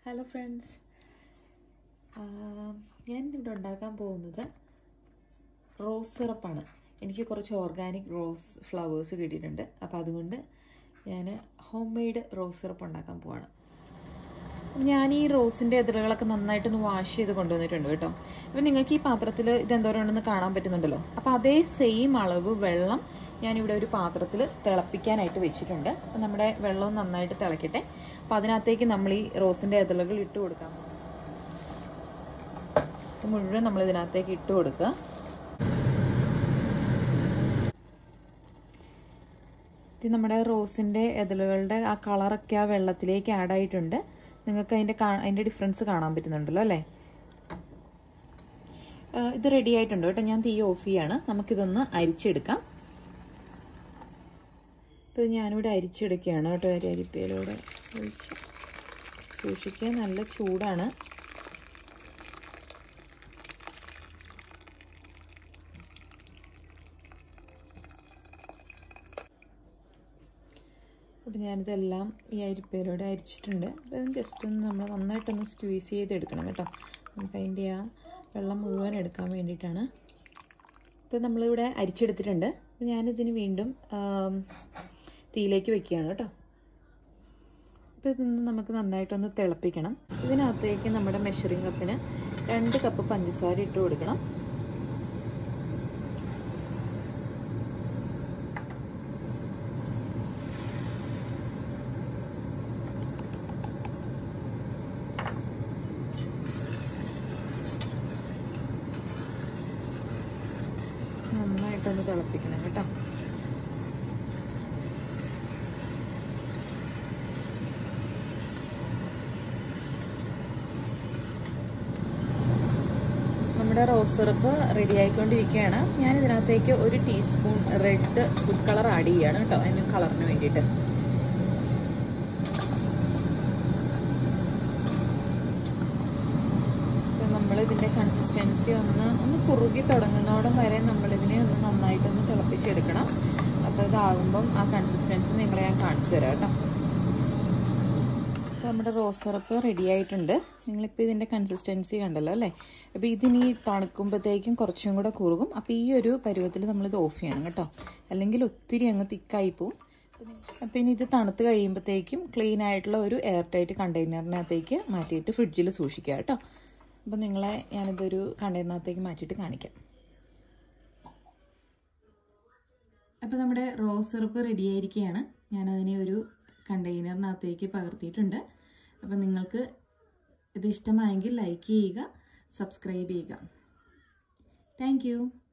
hello friends ഞാൻ ഇവിടെ ഉണ്ടാക്കാൻ പോകുന്നത് റോസ് സിറപ്പാണ് എനിക്ക് കുറച്ച് ഓർഗാനിക് റോസ് ഫ്ലവേഴ്സ് കിട്ടിയിട്ടുണ്ട് അപ്പോൾ അതുകൊണ്ട് ഞാൻ ഹോം മെയ്ഡ് റോസ് സിറപ്പ് ഉണ്ടാക്കാൻ പോവാണ് ഞാൻ ഈ റോസിൻ്റെ എതിരുകളൊക്കെ നന്നായിട്ടൊന്ന് വാഷ് ചെയ്ത് കൊണ്ടുവന്നിട്ടുണ്ട് കേട്ടോ അപ്പം നിങ്ങൾക്ക് ഈ പാത്രത്തിൽ ഇതെന്തോരം ഉണ്ടെന്ന് കാണാൻ പറ്റുന്നുണ്ടല്ലോ അപ്പം അതേ സെയിം അളവ് വെള്ളം ഞാനിവിടെ ഒരു പാത്രത്തിൽ തിളപ്പിക്കാനായിട്ട് വെച്ചിട്ടുണ്ട് അപ്പം നമ്മുടെ വെള്ളം നന്നായിട്ട് തിളക്കട്ടെ അപ്പം അതിനകത്തേക്ക് നമ്മൾ ഈ റോസിൻ്റെ എതിളുകൾ ഇട്ട് കൊടുക്കാം ഇത് മുഴുവൻ നമ്മൾ ഇതിനകത്തേക്ക് ഇട്ട് കൊടുക്കുക ഇത് നമ്മുടെ റോസിൻ്റെ എതിളുകളുടെ ആ കളറൊക്കെ ആ വെള്ളത്തിലേക്ക് ആഡ് ആയിട്ടുണ്ട് നിങ്ങൾക്ക് അതിൻ്റെ അതിൻ്റെ ഡിഫറൻസ് കാണാൻ പറ്റുന്നുണ്ടല്ലോ അല്ലേ ഇത് റെഡി ആയിട്ടുണ്ട് കേട്ടോ ഞാൻ തീ ഓഫ് ചെയ്യാണ് നമുക്കിതൊന്ന് അരിച്ചെടുക്കാം അപ്പോൾ ഇത് ഞാനിവിടെ അരിച്ചെടുക്കുകയാണ് കേട്ടോ അരി അരിപ്പയിലൂടെ ഒഴിച്ച് സൂക്ഷിക്കുക നല്ല ചൂടാണ് അപ്പോൾ ഞാനിതെല്ലാം ഈ അരിപ്പയിലൂടെ അരിച്ചിട്ടുണ്ട് അപ്പം ജസ്റ്റ് ഒന്ന് നമ്മൾ നന്നായിട്ടൊന്ന് സ്ക്വീസ് ചെയ്തെടുക്കണം കേട്ടോ നമുക്ക് അതിൻ്റെ ആ വെള്ളം മുഴുവൻ എടുക്കാൻ വേണ്ടിയിട്ടാണ് ഇപ്പോൾ നമ്മളിവിടെ അരിച്ചെടുത്തിട്ടുണ്ട് അപ്പോൾ ഞാനിതിന് വീണ്ടും തീയിലേക്ക് വെക്കുകയാണ് കേട്ടോ അപ്പോൾ ഇതൊന്ന് നമുക്ക് നന്നായിട്ടൊന്ന് തിളപ്പിക്കണം ഇതിനകത്തേക്ക് നമ്മുടെ മെഷറിംഗ് കപ്പിന് രണ്ട് കപ്പ് പഞ്ചസാര ഇട്ട് കൊടുക്കണം നന്നായിട്ടൊന്ന് തിളപ്പിക്കണം കേട്ടോ നമ്മുടെ റോസ് സിറപ്പ് റെഡി ആയിക്കൊണ്ടിരിക്കുകയാണ് ഞാൻ ഇതിനകത്തേക്ക് ഒരു teaspoon red food colour add ചെയ്യാണ് കേട്ടോ അതിന് കളറിന് വേണ്ടിയിട്ട് നമ്മൾ ഇതിൻ്റെ കൺസിസ്റ്റൻസി ഒന്ന് ഒന്ന് കുറുകി തുടങ്ങുന്നോടം വരെ നമ്മളിതിനെ ഒന്ന് നന്നായിട്ടൊന്ന് തിളപ്പിച്ചെടുക്കണം അപ്പോൾ ഇതാകുമ്പം ആ കൺസിസ്റ്റൻസി നിങ്ങളെ ഞാൻ കാണിച്ചു തരാം കേട്ടോ അപ്പോൾ നമ്മുടെ റോസ് സിറപ്പ് റെഡി ആയിട്ടുണ്ട് നിങ്ങളിപ്പോൾ ഇതിൻ്റെ കൺസിസ്റ്റൻസി കണ്ടല്ലോ അല്ലേ അപ്പോൾ ഇതിനി തണുക്കുമ്പോഴത്തേക്കും കുറച്ചും കൂടെ കുറുകും അപ്പോൾ ഈ ഒരു പരുവത്തിൽ നമ്മളിത് ഓഫ് ചെയ്യണം കേട്ടോ അല്ലെങ്കിൽ ഒത്തിരി അങ്ങ് തിക്കായി പോവും അപ്പോൾ ഇനി ഇത് തണുത്ത് കഴിയുമ്പോഴത്തേക്കും ക്ലീൻ ആയിട്ടുള്ള ഒരു എയർ ടൈറ്റ് കണ്ടെയ്നറിനകത്തേക്ക് മാറ്റിയിട്ട് ഫ്രിഡ്ജിൽ സൂക്ഷിക്കുക കേട്ടോ അപ്പോൾ നിങ്ങളെ ഞാനിതൊരു കണ്ടെയ്നറിനകത്തേക്ക് മാറ്റിയിട്ട് കാണിക്കാം അപ്പോൾ നമ്മുടെ റോസ് സിറപ്പ് റെഡി ആയിരിക്കുകയാണ് ഞാനതിനെ ഒരു കണ്ടെയ്നറിനകത്തേക്ക് പകർത്തിയിട്ടുണ്ട് അപ്പോൾ നിങ്ങൾക്ക് ഇത് ഇഷ്ടമായെങ്കിൽ ലൈക്ക് ചെയ്യുക സബ്സ്ക്രൈബ് ചെയ്യുക താങ്ക്